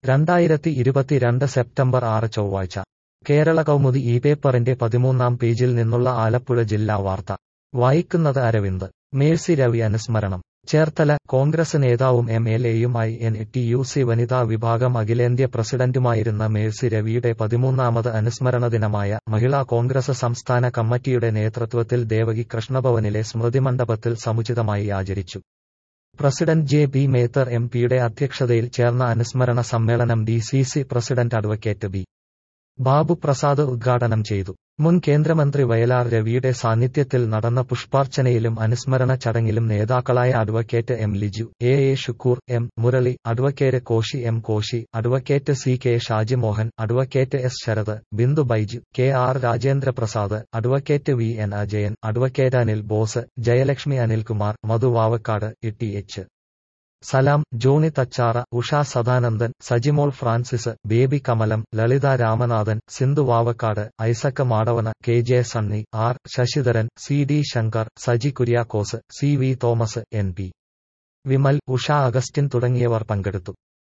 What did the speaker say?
രണ്ടായിരത്തി ഇരുപത്തിരണ്ട് സെപ്റ്റംബർ ആറ് ചൊവ്വാഴ്ച കേരള കൗമുദി ഈ പേപ്പറിന്റെ പതിമൂന്നാം പേജിൽ നിന്നുള്ള ആലപ്പുഴ ജില്ലാ വാർത്ത വായിക്കുന്നത് അരവിന്ദ് മേഴ്സി രവി അനുസ്മരണം ചേർത്തല കോൺഗ്രസ് നേതാവും എം എൽ എയുമായി എൻ ടി യു സി വനിതാ വിഭാഗം അഖിലേന്ത്യാ പ്രസിഡന്റുമായിരുന്ന മേഴ്സി രവിയുടെ പതിമൂന്നാമത് അനുസ്മരണ ദിനമായ മഹിളാ കോൺഗ്രസ് സംസ്ഥാന കമ്മിറ്റിയുടെ നേതൃത്വത്തിൽ ദേവകി കൃഷ്ണഭവനിലെ സ്മൃതിമണ്ഡപത്തിൽ സമുചിതമായി ആചരിച്ചു president J B Methar M പിയുടെ അധ്യക്ഷതയിൽ ചേർന്ന അനുസ്മരണ സമ്മേളനം D C C president advocate B Babu Prasad ഉദ്ഘാടനം ചെയ്തു മുൻ കേന്ദ്രമന്ത്രി വയലാർ രവിയുടെ സാന്നിധ്യത്തിൽ നടന്ന പുഷ്പാർച്ചനയിലും അനുസ്മരണ ചടങ്ങിലും നേതാക്കളായ advocate M Liju A A Shukoor M Murali advocate Koshy M Koshy advocate C K Shajimohan advocate S Sarath Bindu Baiju K R Rajendra Prasad advocate V N Ajayan advocate Anil Bose Jayalakshmi Anilkumar Madhu Vavakkad E H Salam Johny Thachara Usha Sadanandan Sajimol Francis Baby Kamalam Lalitha Ramanathan Sindhu Vavakkad Isaac Madavana K J Sunny R Sasidharan C D Sankar Saji Kuriakose C V Thomas N P Vimal Usha Augustine തുടങ്ങിയവർ പങ്കെടുത്തു